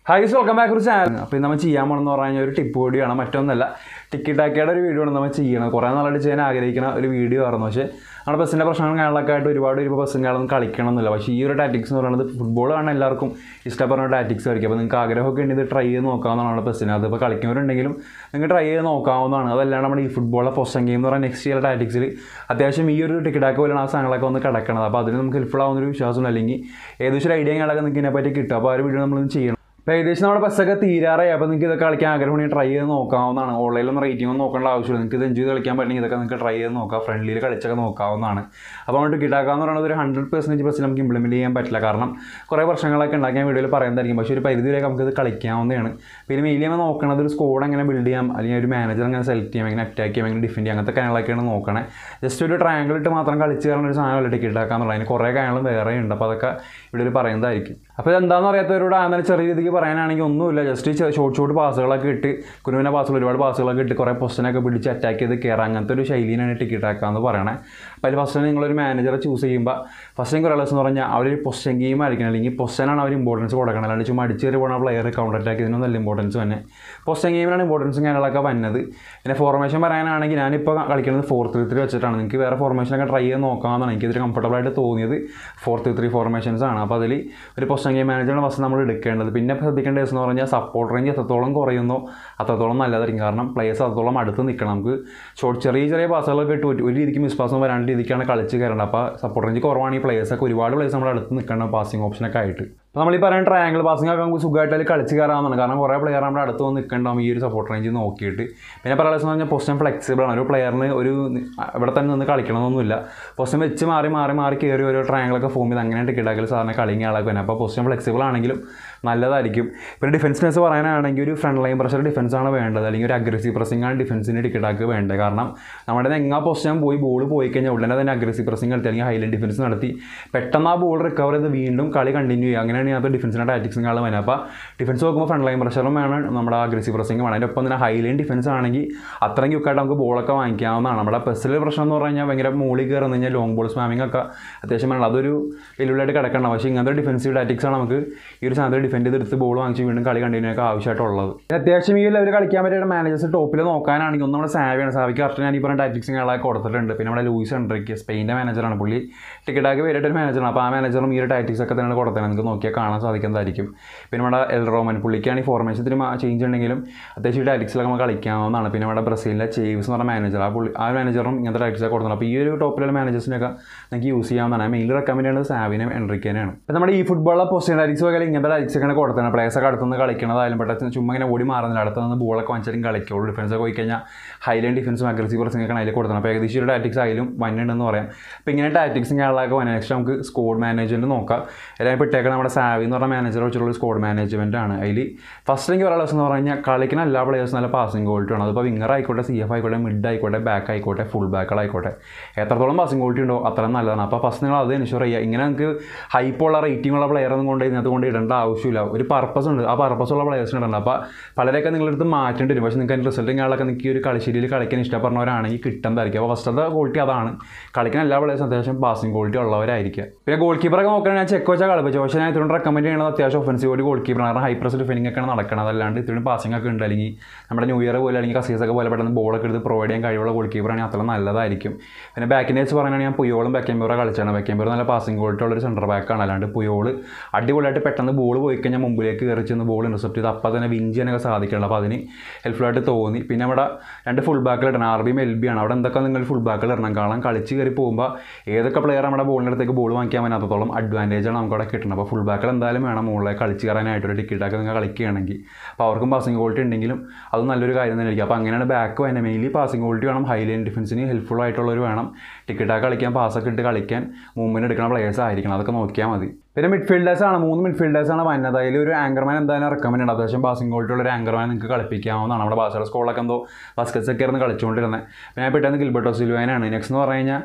ഹൈസ് welcome back ഒരു channel അപ്പോൾ ഇന്ന് നമ്മൾ ചെയ്യാൻ പോകണമെന്ന് പറഞ്ഞു കഴിഞ്ഞാൽ ഒരു ടിപ്പ് വീഡിയോ ആണ് മറ്റൊന്നല്ല ടിക്കറ്റ് ആക്കിയുടെ ഒരു വീഡിയോ ആണ് നമ്മൾ ചെയ്യണം കുറേ നാളായിട്ട് ചെയ്യാൻ ആഗ്രഹിക്കുന്ന ഒരു വീഡിയോ ആയിരുന്നു പക്ഷേ നമ്മുടെ ബസ്സിൻ്റെ പ്രശ്നങ്ങളും കാര്യങ്ങളൊക്കെ ആയിട്ട് ഒരുപാട് ഒരു ബസ്സും കാര്യങ്ങളൊന്നും കളിക്കണമെന്നില്ല പക്ഷേ ഈ ഒരു ടാറ്റിക്സ് എന്ന് പറയുന്നത് ഫുട്ബോൾ ആണ് എല്ലാവർക്കും ഇഷ്ടപ്പെടുന്ന ടാറ്റിക്സ് ആയിരിക്കും അപ്പോൾ നിങ്ങൾക്ക് ആഗ്രഹമൊക്കെ ഉണ്ടെങ്കിൽ ഇത് ട്രൈ ചെയ്ത് നോക്കാവുന്നതാണ് നമ്മുടെ ബസ്സിന് അതിപ്പോൾ കളിക്കുന്നവരുണ്ടെങ്കിലും നിങ്ങൾക്ക് ട്രൈ ചെയ്ത് നോക്കാവുന്നതാണ് അതല്ലാണ്ട് നമ്മുടെ ഈ ഫുട്ബോളിലെ പൊസൻ ഗെയിം എന്ന് പറയുന്ന നെക്സ്റ്റ് ഇയർ ടാറ്റിക്സിൽ അത്യാവശ്യം ഈ ഒരു ടിക്കറ്റ് ആക്കി പോലെയാണ് ആ സാധനങ്ങളൊക്കെ ഒന്ന് കിടക്കണത് അപ്പോൾ അതിന് നമുക്ക് ഹെൽപ്ഫുൾ ആവുന്ന ഒരു വിശ്വാസം അല്ലെങ്കിൽ ഏകദേശം ഒരു ഐഡിയ കാര്യങ്ങളൊക്കെ നിങ്ങൾക്ക് ഇതിനെപ്പറ്റി കിട്ടും അപ്പോൾ ആ ഒരു വീഡിയോ നമ്മളൊന്ന് ചെയ്യണം അപ്പോൾ ഏകദേശം നമ്മുടെ ബസ്സൊക്കെ തീരാറായി അപ്പോൾ നിങ്ങൾക്ക് ഇതൊക്കെ കളിക്കാൻ ആഗ്രഹമുണ്ടെങ്കിൽ ട്രൈ ചെയ്ത് നോക്കാവുന്നതാണ് ഓൺലൈനിലൊന്നും റേറ്റിംഗ് ഒന്നും നോക്കേണ്ട ആവശ്യമില്ല നിങ്ങൾക്ക് ഇത് എൻജോയ് ചെയ്ത് കളിക്കാൻ പറ്റുമെങ്കിൽ ഇതൊക്കെ നിങ്ങൾക്ക് ട്രൈ ചെയ്ത് നോക്കാം ഫ്രണ്ട്ലിയിൽ കളിച്ചൊക്കെ നോക്കാവുന്നതാണ് അപ്പോൾ നമ്മൾ ടിക്കറ്റ് ആക്കാന്ന് പറയുന്നത് ഒരു ഹൺഡ്രഡ് പെർസെൻറ്റേജ് ബസ്സിൽ നമുക്ക് ഇംപ്ലിമെൻറ്റ് ചെയ്യാൻ പറ്റില്ല കാരണം കുറേ വർഷങ്ങളൊക്കെ ഉണ്ടാക്കിയ വീഡിയോയിൽ പറയുന്നതായിരിക്കും പക്ഷേ ഒരു പരിധി വരെ നമുക്ക് ഇത് കളിക്കാവുന്നതാണ് പിന്നെ മെയിലി നമ്മൾ നോക്കണത് ഒരു സ്കോഡ് എങ്ങനെ ബിൽഡ് ചെയ്യാം അല്ലെങ്കിൽ ഒരു മാനേജർ എങ്ങനെ സെലക്ട് ചെയ്യാം എങ്ങനെ അറ്റാക്ക് ചെയ്യാം എങ്ങനെ ഡിഫെൻഡ് ചെയ്യാം അങ്ങനത്തെ കാര്യങ്ങളൊക്കെയാണ് നോക്കണേ ജസ്റ്റ് ഒരു ട്രയാങ്കിൾ ഇട്ട് മാത്രം കളിച്ച് കയറുന്ന ഒരു സാധനമല്ല ടിക്കറ്റ് ആക്കാന്നുള്ളത് അതിന് കുറേ കാര്യങ്ങളും വേറെ ഉണ്ട് അപ്പോൾ അതൊക്കെ ഇവിടെ പറയുന്നതായിരിക്കും അപ്പോൾ ഇതെന്താണെന്ന് അറിയാത്തവരോട് അങ്ങനെ ചെറിയ രീതിക്ക് പറയാനാണെങ്കിൽ ഒന്നുമില്ല ജസ്റ്റ് ഷോർട്ട് ഷോർട്ട് പാസുകളൊക്കെ ഇട്ട് കുരുവിനെ പാസുകൾ ഒരുപാട് പാസുകളൊക്കെ ഇട്ട് കുറേ പൊസിഷനൊക്കെ പിടിച്ച് അറ്റാക്ക് ചെയ്ത് കയറാം അങ്ങനത്തെ ഒരു ശൈലിയാണ് ടിക്കറ്റ് ആക്കാന്ന് പറയണേ അപ്പോൾ അതിൽ ഫസ്റ്റ് നിങ്ങളൊരു മാനേജറെ ചൂസ് ചെയ്യുമ്പോൾ ഫസ്റ്റ് കുറേ എന്ന് പറഞ്ഞാൽ അവർ പൊസിഷൻ ഗെയിം ആയിരിക്കണം അല്ലെങ്കിൽ പൊസിഷനാണ് അവർ ഇമ്പോർട്ടൻസ് കൊടുക്കണം അല്ലാണ്ട് ചുമ്മാ അടിച്ച് കയറി പോകുന്ന പ്ലെയർ കൗണ്ടർ അറ്റാക്ക് ഇതിനൊന്നല്ല ഇമ്പോർട്ടൻസ് തന്നെ പൊസിഷൻ ഗെയിമിനാണ് ഇമ്പോർട്ടൻസും കാര്യങ്ങളൊക്കെ വന്നത് പിന്നെ ഫോർമേഷൻ പറയാനാണെങ്കിൽ ഞാനിപ്പോൾ കളിക്കുന്നത് ഫോർ ത്രീ ത്രീ വെച്ചിട്ടാണ് നിങ്ങൾക്ക് വേറെ ഫോർമേഷനൊക്കെ ട്രൈ ചെയ്ത് നോക്കാമെന്നാണ് എനിക്കിതിൽ കംഫർട്ടബിൾ ആയിട്ട് തോന്നിയത് ഫോർ ത്രീ ത്രീ ഫോർമേഷൻസ് ആണ് അപ്പോൾ അതിൽ ഒരു പൊസിഷൻ ഗെയിം മാനേജറാണ് ഫസ്റ്റ് നമ്മൾ എടുക്കേണ്ടത് പിന്നെ ശ്രദ്ധിക്കേണ്ട കേസ് എന്ന് പറഞ്ഞാൽ സപ്പോർട്ട് റേഞ്ച് എത്രത്തോളം കുറയുന്നോ അത്രത്തോളം നല്ലതായിരിക്കും കാരണം പ്ലേയേഴ്സ് അത്രത്തോളം അടുത്ത് നിൽക്കണം നമുക്ക് ഷോർട്ട് ചെറിയ ചെറിയ പാസുകളൊക്കെ ഇട്ട് ഒരു- ഒരു രീതിക്ക് മിസ് പാസം വരാണ്ട് രീതിക്കാണ് കളിച്ച് കയറേണ്ടത് അപ്പോൾ സപ്പോർട്ട് റേഞ്ച് കുറവാണ് ഈ പ്ലേയേഴ്സൊക്കെ ഒരുപാട് പ്ലേയേഴ്സ് നമ്മുടെ അടുത്ത് നിൽക്കണം പാസിംഗ് ഓപ്ഷനൊക്കെ ആയിട്ട് അപ്പോൾ നമ്മൾ ഈ പറയുന്ന ട്രയാങ്കിൾ പാസിംഗ് ഒക്കെ നമുക്ക് സുഖമായിട്ട് അതിൽ കളിച്ച് കയറാമെന്നാണ് കാരണം കുറേ പ്ലെയർ നമ്മുടെ അടുത്ത് വന്ന് നിൽക്കണ്ടാവും ഈ ഒരു സപ്പോർട്ട് റേഞ്ച് നോക്കിയിട്ട് പിന്നെ പറയുന്നത് പറഞ്ഞാൽ പൊസിഷൻ ഫ്ലെക്സിബിൾ ആണ് ഒരു പ്ലെയറിന് ഒരു ഇവിടെ തന്നെ നിന്ന് കളിക്കണമെന്നൊന്നുമില്ല പൊസിഷൻ വെച്ച് മാറി മാറി മാറി കയറി ഓരോ ട്രയാങ്കിളൊക്കെ ഫോം ചെയ്ത് അങ്ങനെ ടിക്കറ്റ് ആക്കൽ സാറിന് കളിങ്ങിയ ആളൊക്കെ തന്നെ അപ്പോൾ പൊസിഷൻ ഫ്ലെക്സിബിൾ ആണെങ്കിലും നല്ലതായിരിക്കും പിന്നെ ഡിഫൻസിനെസ് പറയാനാണെങ്കിൽ ഒരു ഫ്രണ്ട് ലൈൻ പ്രഷർ ഡിഫൻസ് ആണ് വേണ്ടത് അല്ലെങ്കിൽ ഒരു അഗ്രസീവ് പ്രസിംഗ് ആണ് ഡിഫൻസിന് ടിക്കറ്റ് ആക്കി വേണ്ടത് കാരണം നമ്മുടെ എങ്ങാ പൊസിഷൻ പോയി ബോൾ പോയി കഴിഞ്ഞാൽ ഉടനെ തന്നെ അഗ്രസീവ് പ്രസിംഗ് നടത്തി അല്ലെങ്കിൽ ഹൈലൈൻ ഡിഫൻസ് നടത്തി പെട്ടെന്ന് ആ ബോൾ റിക്കവർ ചെയ്ത് വീണ്ടും കളി കണ്ടിന്യൂ ചെയ്യുക അങ്ങനെയാണ് ഇതിനകത്ത് ഡിഫൻസിൻ്റെ ടാറ്റിക്സും കാണാൻ വരുന്നത് അപ്പോൾ ഡിഫൻസ് നോക്കുമ്പോൾ ഫ്രണ്ട് ലൈൻ പ്രഷറും വേണം നമ്മുടെ അഗ്രസീവ് പ്രസിംഗ് വേണം അതിൻ്റെ ഒപ്പം തന്നെ ഹൈലൈൻ ഡിഫൻസ് ആണെങ്കിൽ അത്രയും ക്യുക്കായിട്ട് നമുക്ക് ബോളൊക്കെ വാങ്ങിക്കാവുന്നതാണ് നമ്മുടെ പെസ്സിലെ പ്രശ്നം എന്ന് പറഞ്ഞു കഴിഞ്ഞാൽ ഭയങ്കര മുകളിൽ കയറുന്ന കഴിഞ്ഞാൽ ലോങ് ബോൾ സ്പാമിംഗ് ഒക്കെ അത്യാവശ്യം വേണം അതൊരു വെല്ലുവിളിയായിട്ട് കിടക്കണം പക്ഷേ ഇങ്ങനത്തെ ഡിഫൻസീവ് ടാറ്റിക്സ് ആണ് നമുക്ക് ഈ ഒരു സാധനത്തിൽ ഡിഫെൻഡ് ചെയ്തെടുത്ത് ബോൾ വാങ്ങിച്ച് വീണ്ടും കളി കണ്ടിന്യൂ ഒക്കെ ആവശ്യമായിട്ടുള്ളത് പിന്നെ അത്യാവശ്യം ഈ ലെവൽ കളിക്കാൻ പറ്റിയ മാനേജേഴ്സ് ടോപ്പിൽ നോക്കാനാണെങ്കിൽ ഒന്ന് നമ്മുടെ സാവിയാണ് സാവിക്ക് കറക്റ്റ് ഞാൻ ഈ പറഞ്ഞ ടാറ്റിക്സും കാര്യങ്ങളൊക്കെ കൊടുത്തിട്ടുണ്ട് പിന്നെ നമ്മുടെ ലൂയിസ് എൻട്രിക്ക് സ്പെയിൻ്റെ മാനേജറാണ് പുള്ളി ടിക്കറ്റാക്കി വേറിട്ട് ഒരു മാനേജറാണ് അപ്പോൾ ആ മാനേജറും ഈ ഒരു ടാറ്റിക്സ് ഒക്കെ തന്നെയാണ് കൊടുത്തത് നിങ്ങൾക്ക് നോക്കിയാൽ കാണാൻ സാധിക്കുന്നതായിരിക്കും പിന്നെ നമ്മുടെ എൽ റോമൻ പുള്ളിക്കാണ് ഈ ഫോർമേഷൻ ഇത്തിരി ചേഞ്ച് ഉണ്ടെങ്കിലും അത്യാവശ്യം ഈ ടാറ്റിക്സിലൊക്കെ നമുക്ക് കളിക്കാവുന്നതാണ് പിന്നെ നമ്മുടെ ബ്രസീലിലെ ചേവ്സ് എന്ന് പറഞ്ഞ മാനേജർ ആ പുള്ളി ആ മാനേജറും ഇങ്ങനത്തെ ടാറ്റിക്സ് കൊടുക്കുന്നത് അപ്പോൾ ഈ ഒരു ടോപ്പിലുള്ള മാനേജേഴ്സിനൊക്കെ നിങ്ങൾക്ക് യൂസ് ചെയ്യാവുന്നതാണ് മെയിൻ റെക്കമെൻഡ് ചെയ്യുന്നത് സാവിനും എൻട്രിക്കേനെയാണ് അപ്പോൾ നമ്മുടെ ഈ ഫുട്ബോളിലെ പൊസിഷൻ ടാറ്റിക്സ് വകയിൽ ഇങ്ങനത്തെ ടാറ്റിക്സ് ഒക്കെ കൊടുത്തതാണ് പ്ലേയേഴ്സൊക്കെ അടുത്തുനിന്ന് കളിക്കണതായാലും പെട്ടെന്ന് ചുമ്മാ ഇങ്ങനെ ഓടി മാറുന്നില്ല അടുത്ത് നിന്ന് ബോളൊക്കെ വാങ്ങിച്ചാലും കളിക്കുള്ളൂ ഡിഫൻസ് ഒക്കെ പോയി കഴിഞ്ഞാൽ ഹൈലൈൻ ഡിഫൻസും അഗ്രസീവ് പ്രസിംഗ് ഒക്കെ അതിൽ കൊടുത്തണം അപ്പോൾ ഏകദേശം ഒരു ടാറ്റിക്സ് ആയാലും വന്നിട്ടുണ്ടെന്ന് പറയാം അപ്പോൾ ഇങ്ങനെ ടാറ്റിക്സും കാര്യങ്ങളൊക്കെ വന്നു നെക്സ്റ്റ് നമുക്ക് സ്കോഡ് മാനേജ്മെൻറ്റ് നോക്കാം എല്ലാവരും ഇട്ടേക്കാൻ നമ്മുടെ സാവി എന്ന് പറഞ്ഞ മാനേജർ വെച്ചിട്ടുള്ള സ്കോഡ് മാനേജ്മെൻറ്റ് ആണ് അതിൽ ഫസ്റ്റ് എനിക്ക് പറയാനുള്ള എന്ന് പറഞ്ഞു കഴിഞ്ഞാൽ കളിക്കുന്ന എല്ലാ പ്ലേയേഴ്സും നല്ല പാസിംഗ് ക്വാളിറ്റി ആണ് അതിപ്പോൾ വിങ്ങർ ആയിക്കോട്ടെ സി എഫ് ആയിക്കോട്ടെ മിഡ് ആയിക്കോട്ടെ ബാക്ക് ആയിക്കോട്ടെ ഫുൾ ബാക്കുകളായിക്കോട്ടെ എത്രത്തോളം പാസിംഗ് ക്വാളിറ്റി ഉണ്ടോ അത്രയും നല്ലതാണ് അപ്പോൾ ഫസ്റ്റ് നിങ്ങൾ അത് എൻഷുർ ചെയ്യുക ഇങ്ങനെ നിങ്ങൾക്ക് ഹൈപ്പുള്ള റേറ്റിംഗ് ഉള്ള പ്ലെയർ ഒന്നും കൊണ്ട് ഇതിനകത്ത് കൊണ്ട് ഇടേണ്ട ആവശ്യമില്ല ഒരു പർപ്പസ് ഉണ്ട് ആ പർപ്പസ് ഉള്ള പ്ലെയേഴ്സിന് ഇടണം അപ്പോൾ പലരൊക്കെ നിങ്ങളെടുത്ത് മാറ്റേണ്ടി വരും പക്ഷേ നിങ്ങൾക്ക് അതിൻ്റെ റിസൾട്ടും കാര്യങ്ങളൊക്കെ നിങ്ങൾക്ക് ഈ ഒരു കളിശീലിയിൽ കളിക്കാൻ ഇഷ്ടപ്പെടുന്നവരാണെങ്കിൽ കിട്ടുന്നതായിരിക്കും അപ്പോൾ ഫസ്റ്റത്തെ ക്വാളിറ്റി അതാണ് കളിക്കുന്ന എല്ലാ പ്ലേയേഴ്സും അത്യാവശ്യം പാസിംഗ് ക്വാളിറ്റി ഉള്ളവരായിരിക്കും പിന്നെ ഗോൾ കീപ്പറൊക്കെ നോക്കുകയാണെങ്കിൽ ഞാൻ ചെക്ക് വെച്ചാൽ കളിപ്പിച്ചു പക്ഷേ ഞാൻ ഇതുകൊണ്ട് റെക്കമെൻഡ് ചെയ്യുന്നത് അത്യാവശ്യം ഒഫൻസീവ് ഒരു ഗോൾ കീപ്പർ കാരണം ഹൈ പ്രസ് ഡിഫെൻഡിംഗ് ഒക്കെയാണ് നടക്കുന്നത് അല്ലാണ്ട് ഇത്രയും പാസിംഗ് ഒക്കെ ഉണ്ട് അല്ലെങ്കിൽ നമ്മുടെ ന്യൂ ഇയർ പോലെ അല്ലെങ്കിൽ കസീസ് ഒക്കെ പോലെ പെട്ടെന്ന് ബോളൊക്കെ എടുത്ത് പ്രൊവൈഡ് ചെയ്യാൻ കഴിവുള്ള ഗോൾ കീപ്പറാണെങ്കിൽ അത്ര നല്ലതായിരിക്കും പിന്നെ ബാക്കിൻ്റെ വെച്ച് പറയുകയാണെങ്കിൽ ഞാൻ പുയോളും ബെക്കംബൂറ കളിച്ചാണ് ബെക്കംബൂർ നല്ല പാസിംഗ് ക്വാളിറ്റി ഉള്ള ഒരു സെൻറ്റർ ബാക്കാണ് അല്ലാണ്ട് പുയോൾ അടിപൊളിയായിട്ട് പെട്ടെന്ന് ബോൾ പോയി കഴിഞ്ഞാൽ മുമ്പിലേക്ക് കയറി ചെന്ന് ബോൾ ഇൻ്റർസെപ്റ്റ് ചെയ്ത് അപ്പോൾ തന്നെ വിൻ ചെയ്യാനൊക്കെ സാധിക്കുന്നുണ്ട് അപ്പോൾ അതിന് ഹെൽപ്ഫുൾ ആയിട്ട് തോന്നി പിന്നെ അവിടെ രണ്ട് ഫുൾ ബാക്കിൽ ഇടണം ആർ ബിയും എൽ ബി ആണ് അവിടെ എന്തൊക്കെ നിങ്ങൾ ഫുൾ ബാക്കിൽ ഇടണം കാരണം കളിച്ച് കയറി പോകുമ്പോൾ ഏതൊക്കെ പ്ലെയർ നമ്മുടെ ബോളിൻ്റെ അടുത്തേക്ക് ബോൾ വാങ്ങിക്കാൻ പറ്റാത്തത്തോളം അഡ്വാൻറ്റേജ് ആണ് നമുക്ക് അവിടെ കിട്ടുന്നത് അപ്പോൾ ഫുൾ ബാക്കിൽ എന്തായാലും വേണം മുകളിലേക്ക് കളിച്ച് കയറാനായിട്ട് ഒരു ടിക്കറ്റൊക്കെ നിങ്ങൾ കളിക്കുകയാണെങ്കിൽ അപ്പോൾ അവർക്കും പാസിംഗ് ക്വാളിറ്റി ഉണ്ടെങ്കിലും അത് നല്ലൊരു കാര്യം തന്നെ ആയിരിക്കും അപ്പോൾ അങ്ങനെയാണ് ബാക്ക് തന്നെ മെയിൻലി പാസിംഗ് ക്വാളിറ്റി വേണം ഹൈ ലൈൻ ഡിഫൻസിന് ഹെൽപ്ഫുൾ ആയിട്ടുള്ളവർ വേണം ടിക്കറ്റൊക്കെ കളിക്കാൻ പാസ്സൊക്കെ ഇട്ട് കളിക്കാൻ മൂവ്മെൻറ്റ് എടുക്കുന്ന പ്ലേയേഴ്സ് ആയിരിക്കണം അതൊക്കെ നോക്കിയാൽ മതി പിന്നെ മിഡ്ഫീൽഡേഴ്സ് ആണ് മൂന്ന് മിഡ്ഫീൽഡേഴ്സ് ആണ് വന്നത് അതിൽ ഒരു ആങ്കർമാൻ എന്തായാലും റെക്കമെൻഡ് ഉണ്ട് അത്യാവശ്യം പാസിംഗ് ക്വാളിറ്റി ഉള്ള ഒരു ആങ്കർമാൻ നിങ്ങൾക്ക് കളിപ്പിക്കാവുന്നതാണ് നമ്മുടെ ബാസയുടെ സ്കോളൊക്കെ എന്തോ ബസ്കറ്റ്സ് ഒക്കെ ആയിരുന്നു കളിച്ചുകൊണ്ടിരുന്നത് പിന്നെ ഞാൻ പെട്ടെന്ന് ഗിൽബർട്ടോ സിൽവാനാണ് നെക്സ്റ്റ് എന്ന് പറഞ്ഞു കഴിഞ്ഞാൽ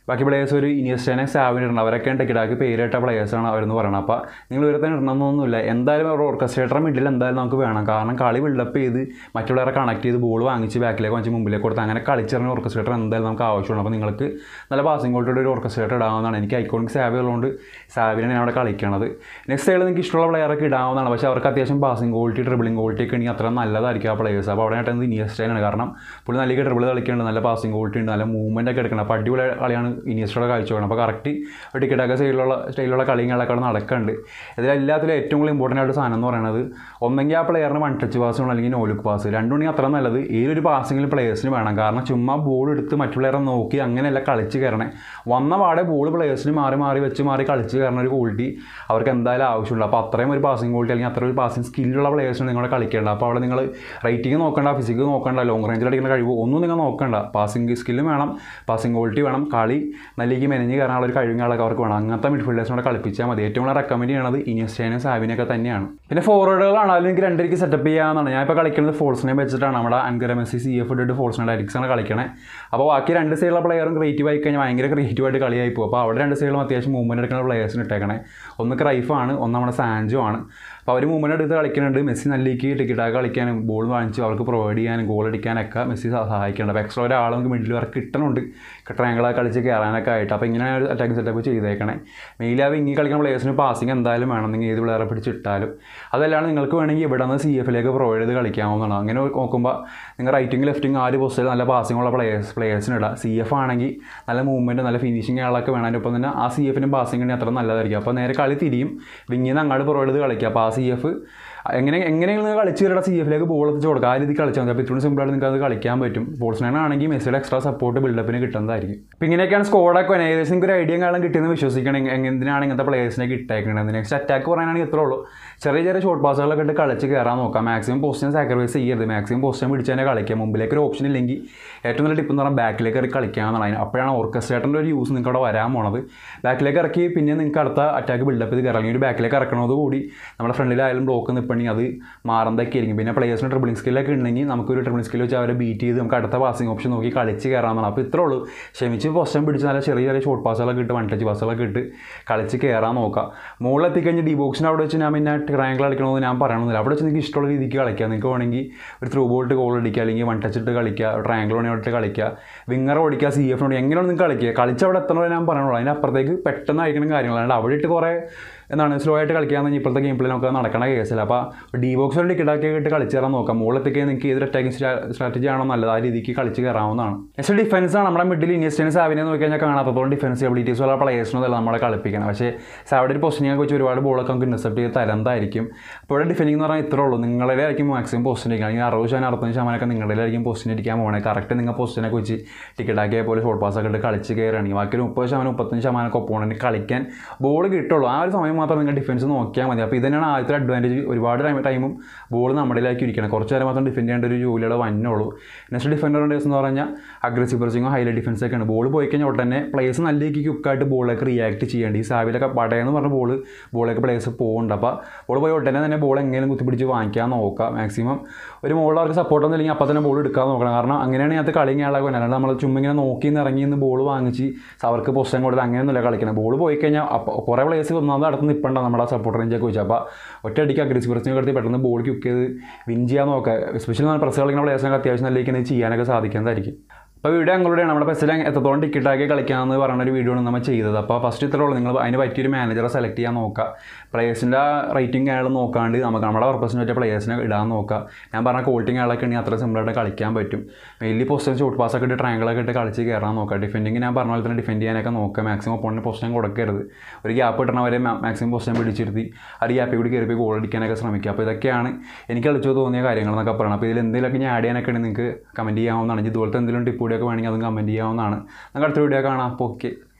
ബാക്കി പ്ലേയേഴ്സ് ഒരു ഇനിയസ്റ്റേനെ സാവിന് ഇടണം അവരൊക്കെ ടെക്കിടാക്കി പേരിട്ട പ്ലേയേഴ്സാണ് അവരെന്ന് പറയുന്നത് അപ്പോൾ നിങ്ങൾ ഇവരെ തന്നെ ഇടണമെന്നൊന്നുമില്ല എന്തായാലും ഒരു ഓർക്കസ്ട്രേറ്റർ മിഡിൽ എന്തായാലും നമുക്ക് വേണം കാരണം കളി ബിൽഡപ്പ് ചെയ്ത് മറ്റുള്ളവരെ കണക്ട് ചെയ്ത് ബോൾ വാങ്ങിച്ച് ബാക്കിലേക്ക് വാങ്ങിച്ച് മുമ്പിലേക്ക് കൊടുത്ത് അങ്ങനെ കളിച്ചിറങ്ങുന്ന ഓർക്കസ്ട്രേറ്റർ എന്തായാലും നമുക്ക് ആവശ്യമുണ്ട് അപ്പോൾ നിങ്ങൾക്ക് നല്ല പാസിംഗ് ക്വാളിറ്റിയുടെ ഒരു ഓർക്കസ്ട്രേറ്റർ ഇടാവുന്നതാണ് എനിക്ക് ഐക്കോണിക് സാവി ഉള്ളതുകൊണ്ട് സാവിനാണ് ഞാൻ അവിടെ കളിക്കണത് നെക്സ്റ്റ് സൈഡിൽ നിങ്ങൾക്ക് ഇഷ്ടമുള്ള പ്ലെയറൊക്കെ ഇടാവുന്നതാണ് പക്ഷേ അവർക്ക് അത്യാവശ്യം പാസിംഗ് ക്വാളിറ്റി ട്രിബിളിംഗ് ക്വാളിറ്റി ഒക്കെ ഉണ്ടെങ്കിൽ അത്ര നല്ലതായിരിക്കും ആ പ്ലേയേഴ്സ് അപ്പോൾ അവിടെ ആയിട്ട് ഇനിയസ്റ്റൈനാണ് കാരണം പുള്ളി നല്ല ട്രിബിൾ കളിക്കുന്നുണ്ട് നല്ല പാസിംഗ് ക്വാളിറ്റി ഉണ്ട് നല്ല മൂവ്മെൻ്റ് ഒക്കെ എടുക്കണം അപ്പോൾ അടിപൊളി കളിയാണ് ഇനിയസ്റ്റോടെ കാഴ്ച വേണം അപ്പോൾ കറക്റ്റ് ടിക്കറ്റൊക്കെ സൈഡിലുള്ള സ്റ്റൈലുള്ള കളികളൊക്കെ അവിടെ നടക്കുന്നുണ്ട് ഇതിലെല്ലാത്തിലും ഏറ്റവും കൂടുതൽ ഇമ്പോർട്ടൻ്റ് ആയിട്ട് സാധനം എന്ന് പറയുന്നത് ഒന്നെങ്കിൽ ആ പ്ലെയറിന് വൺ ടച്ച് പാസ് വേണം അല്ലെങ്കിൽ നോലുക്ക് പാസ് രണ്ടുണ്ടെങ്കിൽ അത്ര നല്ലത് ഏതൊരു പാസിങ്ങിൽ പ്ലേയേഴ്സിന് വേണം കാരണം ചുമ്മാ ബോൾ എടുത്ത് മറ്റു പ്ലെയറെ നോക്കി അങ്ങനെയല്ല കളിച്ച് കയറണേ വന്ന പാടെ ബോൾ പ്ലേയേഴ്സിന് മാറി മാറി വെച്ച് മാറി കളിച്ച് കയറുന്ന ഒരു ക്വാളിറ്റി അവർക്ക് എന്തായാലും ആവശ്യമുണ്ട് അപ്പോൾ അത്രയും ഒരു പാസിംഗ് ക്വാളിറ്റി അല്ലെങ്കിൽ അത്ര ഒരു പാസിംഗ് സ്കില്ലുള്ള പ്ലേയേഴ്സിന് നിങ്ങളെ കളിക്കേണ്ട അപ്പോൾ അവിടെ നിങ്ങൾ റേറ്റിംഗ് നോക്കണ്ട ഫിസിക് നോക്കണ്ട ലോങ് റേഞ്ചിൽ അടിക്കുന്ന കഴിവ് ഒന്നും നിങ്ങൾ നോക്കണ്ട പാസിംഗ് സ്കില്ലും വേണം പാസിംഗ് ക്വാളിറ്റി വേണം കളി നല്ലേക്ക് മെനഞ്ഞ് കയറാനുള്ള ഒരു കഴിവും കാലൊക്കെ അവർക്ക് വേണം അങ്ങനത്തെ മിഡ്ഫീൽഡേഴ്സിനോട് കളിപ്പിച്ചാൽ മതി ഏറ്റവും കൂടുതൽ റെക്കമെൻഡ് ചെയ്യണത് ഇനിയസ്റ്റേനും സാബിനൊക്കെ തന്നെയാണ് പിന്നെ ഫോർവേഡുകളാണെങ്കിലും എനിക്ക് രണ്ടരയ്ക്ക് സെറ്റപ്പ് ചെയ്യാവുന്നതാണ് ഞാൻ ഇപ്പോൾ കളിക്കുന്നത് ഫോൾസിനെ വെച്ചിട്ടാണ് നമ്മുടെ അൻകര മെസ്സി സി എഫ് ഇട്ടിട്ട് ഫോൾസിനെ ഡയറക്ട്സാണ് കളിക്കണേ അപ്പോൾ ബാക്കി രണ്ട് സൈഡിലുള്ള പ്ലെയറും ക്രിയേറ്റീവ് ആയി കഴിഞ്ഞാൽ ഭയങ്കര ക്രിയേറ്റീവായിട്ട് കളിയായി പോകും അപ്പോൾ അവിടെ രണ്ട് സൈഡിലും അത്യാവശ്യം മൂവ്മെൻറ്റ് എടുക്കുന്ന പ്ലെയേഴ്സിന് ഇട്ടേക്കണേ ഒന്ന് ക്രൈഫാണ് ഒന്ന് നമ്മുടെ സാൻജോ ആണ് അപ്പോൾ അവർ മൂവ്മെൻറ്റ് എടുത്ത് കളിക്കുന്നുണ്ട് മെസ്സി നല്ലേക്ക് ടിക്കറ്റാക്കി കളിക്കാനും ബോൾ വാങ്ങിച്ച് അവർക്ക് പ്രൊവൈഡ് ചെയ്യാനും ഗോൾ അടിക്കാനൊക്കെ മെസ്സി സഹായിക്കുന്നുണ്ട് അപ്പോൾ എക്സ്ട്രാ ഒരാൾ നമുക്ക് മിഡിൽ വർക്ക് കിട്ടുന്നുണ്ട് ട്രയാങ്കിളൊക്കെ കളിച്ച് കയറാനൊക്കെ ആയിട്ട് അപ്പോൾ ഇങ്ങനെ ഒരു അറ്റാക്കിംഗ് സെറ്റപ്പ് ചെയ്തേക്കണേ മെയിലി ആ വിങ്ങി കളിക്കുന്ന പ്ലേയേഴ്സിന് പാസിംഗ് എന്തായാലും വേണം നിങ്ങൾ ഏത് പ്ലെയറെ പിടിച്ചിട്ടാലും അതല്ലാണ്ട് നിങ്ങൾക്ക് വേണമെങ്കിൽ ഇവിടെ നിന്ന് സി എഫിലേക്ക് പ്രൊവൈഡ് ചെയ്ത് കളിക്കാവുന്നതാണ് അങ്ങനെ നോക്കുമ്പോൾ നിങ്ങൾ റൈറ്റിംഗ് ലെഫ്റ്റിംഗ് ആ ഒരു പൊസിഷനിൽ നല്ല പാസിംഗ് ഉള്ള പ്ലേയേഴ്സ് പ്ലേയേഴ്സിന് ഇടാം സി എഫ് ആണെങ്കിൽ നല്ല മൂവ്മെൻറ്റ് നല്ല ഫിനിഷിംഗ് ആളൊക്കെ വേണം അതിൻ്റെ ഒപ്പം തന്നെ ആ സി എഫിനും പാസിംഗ് ഉണ്ടെങ്കിൽ അത്ര നല്ലതായിരിക്കും അപ്പോൾ നേരെ കളി തിരിയും വിങ്ങിൽ നിന്ന് അങ്ങോട്ട് പ്രൊവൈഡ് ചെയ്ത് കളിക്കുക അപ്പോൾ ആ സി എഫ് എങ്ങനെ എങ്ങനെയെങ്കിലും നിങ്ങൾ കളിച്ച് കയറിയുടെ സി എഫിലേക്ക് ബോൾ എത്തിച്ച് കൊടുക്കുക ആ രീതിക്ക് കളിച്ചാൽ മതി അപ്പോൾ ഇത്രയും സിമ്പിളായിട്ട് നിങ്ങൾക്ക് അത് കളിക്കാൻ പറ്റും ബോൾസ് നയൻ ആണെങ്കിൽ മെസ്സിയുടെ എക്സ്ട്രാ സപ്പോർട്ട് ബിൽഡപ്പിന് കിട്ടുന്നതായിരിക്കും അപ്പോൾ ഇങ്ങനെയൊക്കെയാണ് സ്കോഡൊക്കെ ഏകദേശം നിങ്ങൾക്ക് ഒരു ഐഡിയ കാലം കിട്ടിയെന്ന് വിശ്വസിക്കണം എങ്ങ- എന്തിനാണ് ഇങ്ങനത്തെ പ്ലേയേഴ്സിനെ ഇട്ടേക്കുന്നത് നെക്സ്റ്റ് അറ്റാക്ക് പറയാനാണെങ്കിൽ ഇത്രേ ഉള്ളൂ ചെറിയ ചെറിയ ഷോർട്ട് പാസുകളൊക്കെ ഇട്ട് കളിച്ച് കയറാൻ നോക്കാം മാക്സിമം പൊസിഷൻ സാക്രിഫൈസ് ചെയ്യരുത് മാക്സിമം പൊസിഷൻ പിടിച്ച് തന്നെ കളിക്കുക മുമ്പിലേക്ക് ഒരു ഓപ്ഷൻ ഇല്ലെങ്കിൽ ഏറ്റവും നല്ല ടിപ്പ് എന്ന് പറഞ്ഞാൽ ബാക്കിലേക്ക് ഇറക്കി കളിക്കാമെന്നാണ് അതിന് അപ്പോഴാണ് ഓർക്കസ്ട്രേറ്ററിൻ്റെ ഒരു യൂസ് നിങ്ങൾക്ക് അവിടെ വരാൻ പോണത് ബാക്കിലേക്ക് ഇറക്കി പിന്നെ നിങ്ങൾക്ക് അടുത്ത അറ്റാക്ക് ബിൽഡപ്പ് ചെയ്ത് കയറാം അല്ലെങ്കിൽ ഒരു ബാക്കിലേക്ക് ഇറക്കണത് കൂടി നമ്മുടെ ഫ്രണ്ടിലായാലും ബ്ലോക്ക് നിൽപ്പണെങ്കിൽ അത് മാറുന്നതൊക്കെ ആയിരിക്കും പിന്നെ പ്ലേയേഴ്സിന് ട്രിബിളിംഗ് സ്കില്ലൊക്കെ ഉണ്ടെങ്കിൽ നമുക്കൊരു ട്രിബിളിംഗ് സ്കിൽ വെച്ച് അവരെ ബീറ്റ് ചെയ്ത് നമുക്ക് അടുത്ത പാസിംഗ് ഓപ്ഷൻ നോക്കി കളിച്ച് കയറാമെന്നാണ് അപ്പോൾ ഇത്രേ ഉള്ളൂ ക്ഷമിച്ച് പൊസിഷൻ പിടിച്ച് നല്ല ചെറിയ ചെറിയ ഷോർട്ട് പാസുകളൊക്കെ ഇട്ട് വൺ ടച്ച് പാസുകളൊക്കെ ഇട്ട് കളിച്ച് കയറാൻ നോക്കാം മുകളിൽ എത്തിക്കഴിഞ്ഞ് ഡി ബോക്സിന് അവിടെ വെച്ച് ഞാൻ പിന്നെ ട്രയാങ്കിൾ കളിക്കണമെന്ന് ഞാൻ പറയണമെന്നില്ല അവിടെ വെച്ച് നിങ്ങൾക്ക് ഇഷ്ടമുള്ള രീതിക്ക് കളിക്കാം നിങ്ങൾക്ക് വേണമെങ്കിൽ ഒരു ത്രൂ ബോൾട്ട് ഗോൾ അടിക്കുക അല്ലെങ്കിൽ വൺ ടച്ച് ഇട്ട് കളിക്കുക ട്രയാങ്കിൾ വേണമെങ്കിൽ കളിക്കുക വിങ്ങർ ഓടിക്കുക സി എഫ് എങ്ങനെയാണ് നിങ്ങൾക്ക് കളിക്കുക കളിച്ച് അവിടെ എത്തണോ ഞാൻ പറയണുള്ളൂ അതിൻ്റെ അപ്പുറത്തേക്ക് പെട്ടെന്ന് അയക്കണം കാര്യങ്ങൾ അല്ലാണ്ട് അവിടെ ഇട്ട് കുറേ എന്താണ് സ്ലോ ആയിട്ട് കളിക്കാമെന്ന് ഇപ്പോഴത്തെ ഗെയിം പ്ലേ നമുക്ക് നടക്കണ കേസില്ല അപ്പോൾ ഡി ബോക്സ് ഒരു ടിക്കറ്റ് ആക്കി ഇട്ട് കളിച്ച് കയറാൻ നോക്കാം മുകളിലത്തേക്ക് നിങ്ങൾക്ക് ഏതൊരു അറ്റാക്കിംഗ് സ്ട്രാറ്റജി ആണോ നല്ലത് ആ രീതിക്ക് കളിച്ച് കയറാവുന്നതാണ് നെക്സ്റ്റ് ഡിഫൻസ് ആണ് നമ്മുടെ മിഡിൽ ഇനിയസ്റ്റേന് സാവിനെ നോക്കി കഴിഞ്ഞാൽ കാണാത്തത്തോളം ഡിഫൻസ് എബിലിറ്റീസ് ഉള്ള പ്ലേയേഴ്സിനൊന്നും നമ്മളെ കളിപ്പിക്കണം പക്ഷേ സാവിടെ ഒരു പൊസിഷനിങ് വെച്ച് ഒരുപാട് ബോളൊക്കെ നമുക്ക് ഇൻസെപ്റ്റ് ചെയ്ത് തരന്തായിരിക്കും അപ്പോൾ ഇവിടെ ഡിഫെൻഡിങ് എന്ന് പറഞ്ഞാൽ ഇത്രേ ഉള്ളൂ നിങ്ങളുടെ ആയിരിക്കും മാക്സിമം പൊസിഷൻ ഇരിക്കുക അല്ലെങ്കിൽ അറുപത് ശതമാനം അറുപത്തഞ്ച് ശതമാനമൊക്കെ നിങ്ങളുടെ ആയിരിക്കും പൊസിഷൻ ഇരിക്കാൻ പോകണേ കറക്റ്റ് നിങ്ങൾ പൊസിഷനൊക്കെ വെച്ച് ടിക്കറ്റ് ആക്കിയ പോലെ ഷോർട്ട് പാസ് ഒക്കെ ഇട്ട് കളിച്ച് കയറുകയാണെങ്കിൽ ബാക്കി ഒരു മുപ്പത് ശതമാനം മുപ്പത്തഞ്ച് ശതമാനം ഒപ്പോണൻറ്റ് കളിക്കാൻ ബോൾ കിട്ടുള്ളൂ ആ ഒരു സമയം മാത്രം നിങ്ങൾ ഡിഫൻസ് നോക്കിയാൽ മതി അപ്പോൾ ഇത് തന്നെയാണ് ആദ്യത്തെ അഡ്വാൻറ്റേജ് ഒരുപാട് ടൈം ടൈമും ബോൾ നമ്മുടെയിലേക്ക് ഇരിക്കണം കുറച്ച് നേരം മാത്രം ഡിഫെൻഡ് ചെയ്യേണ്ട ഒരു ജോലിയുടെ വന്നുള്ളൂ നെക്സ്റ്റ് ഡിഫൻഡറിൻ്റെ എന്ന് പറഞ്ഞാൽ അഗ്രസീവ് പ്രസിങ്ങോ ഹൈലൈറ്റ് ഡിഫൻസ് ഒക്കെയാണ് ബോൾ പോയി കഴിഞ്ഞാൽ ഉടനെ പ്ലേയേഴ്സ് നല്ല രീതിക്ക് ക്യുക്കായിട്ട് ബോളിലേക്ക് റിയാക്ട് ചെയ്യേണ്ടി ഈ സാവിലൊക്കെ പടയെന്ന് പറഞ്ഞ ബോൾ ബോളിലേക്ക് പ്ലേയേഴ്സ് പോകുന്നുണ്ട് അപ്പോൾ ബോൾ പോയി ഉടനെ തന്നെ ബോൾ എങ്ങനെയും കുത്തിപ്പിടിച്ച് വാങ്ങിക്കാൻ നോക്കുക മാക്സിമം ഒരു മുകളിൽ അവർക്ക് സപ്പോർട്ടൊന്നും ഇല്ലെങ്കിൽ അപ്പോൾ തന്നെ ബോൾ എടുക്കാൻ നോക്കണം കാരണം അങ്ങനെയാണ് ഇതിനകത്ത് കളി കേളാകും അല്ലാണ്ട് നമ്മൾ ചുമ്മാ ഇങ്ങനെ നോക്കി നിന്ന് ഇറങ്ങി നിന്ന് ബോൾ വാങ്ങിച്ച് അവർക്ക് പൊസിഷൻ കൊടുത്ത് അങ്ങനെയൊന്നുമില്ല കളിക്കണം ബോൾ പോയി കഴിഞ്ഞാൽ അപ്പോൾ കുറേ പ്ലേയേഴ്സ് ഒന്നാമത് അടുത്ത് നിൽപ്പുണ്ടാവും നമ്മുടെ സപ്പോർട്ട് റേഞ്ചൊക്കെ വെച്ചാൽ അപ്പോൾ ഒറ്റയടിക്ക് അഗ്രസീവ് പ്രസിനെ എടുത്ത് പെട്ടെന്ന് ബോൾ ക്യുക്ക് ചെയ്ത് വിൻ ചെയ്യാൻ നോക്കുക എസ്പെഷ്യലി നമ്മൾ പ്രസ് കളിക്കുന്ന പ്ലേയേഴ്സിനൊക്കെ അത്യാവശ്യം നല്ല രീതിക്ക് ചെയ്യാനൊക്കെ സാധിക്കുന്നതായിരിക്കും അപ്പോൾ വീഡിയോ ഞങ്ങളുടെയാണ് നമ്മുടെ പെസ്സിൽ എത്രത്തോളം ടിക്കറ്റ് ആക്കി കളിക്കാമെന്ന് പറയുന്ന ഒരു വീഡിയോ ആണ് നമ്മൾ ചെയ്തത് അപ്പോൾ ഫസ്റ്റ് ഇത്രേ ഉള്ളൂ നിങ്ങൾ അതിന് പറ്റിയൊരു മാനേജറെ സെലക്ട് ചെയ്യാൻ നോക്കുക പ്ലേയേഴ്സിൻ്റെ റേറ്റിംഗ് അയാൾ നോക്കാണ്ട് നമുക്ക് നമ്മുടെ പർപ്പസിന് പറ്റിയ പ്ലേയേഴ്സിനെ ഇടാൻ നോക്കുക ഞാൻ പറഞ്ഞ ക്വാളിറ്റി അയാളൊക്കെ ഉണ്ടെങ്കിൽ അത്ര സിമ്പിളായിട്ട് കളിക്കാൻ പറ്റും മെയിൻലി പൊസിഷൻ ഷോട്ട് പാസ് ഒക്കെ ഇട്ട് ട്രയാങ്കിളൊക്കെ ഇട്ട് കളിച്ച് കയറാൻ നോക്കുക ഡിഫെൻഡിങ് ഞാൻ പറഞ്ഞ പോലെ തന്നെ ഡിഫെൻഡ് ചെയ്യാനൊക്കെ നോക്കുക മാക്സിമം ഒപ്പോണിന് പൊസിഷൻ കൊടുക്കരുത് ഒരു ഗ്യാപ്പ് കിട്ടണവരെ മാക്സിമം പൊസിഷൻ പിടിച്ചിരുത്തി ആ ഗ്യാപ്പിൽ കൂടി കയറി പോയി ഗോൾ അടിക്കാനൊക്കെ ശ്രമിക്കുക അപ്പോൾ ഇതൊക്കെയാണ് എനിക്ക് കളിച്ചു തോന്നിയ കാര്യങ്ങളെന്നൊക്കെ പറയണം അപ്പോൾ ഇതിൽ എന്തെങ്കിലുമൊക്കെ ഞാൻ ആഡ് ചെയ്യാനൊക്കെ ഉണ്ടെങ്കിൽ നിങ്ങൾക്ക് കമൻറ്റ് ചെയ്യാവുന്നതാണ് ഇതുപോലത്തെ എന്തെങ്കിലും ടിപ്പ് കൂടിയൊക്കെ വേണമെങ്കിൽ അതും കമൻറ്റ് ചെയ്യാവുന്നതാണ് നമുക്ക് അടുത്ത വീഡിയോ കാണാം അപ്പോൾ ഓക്കെ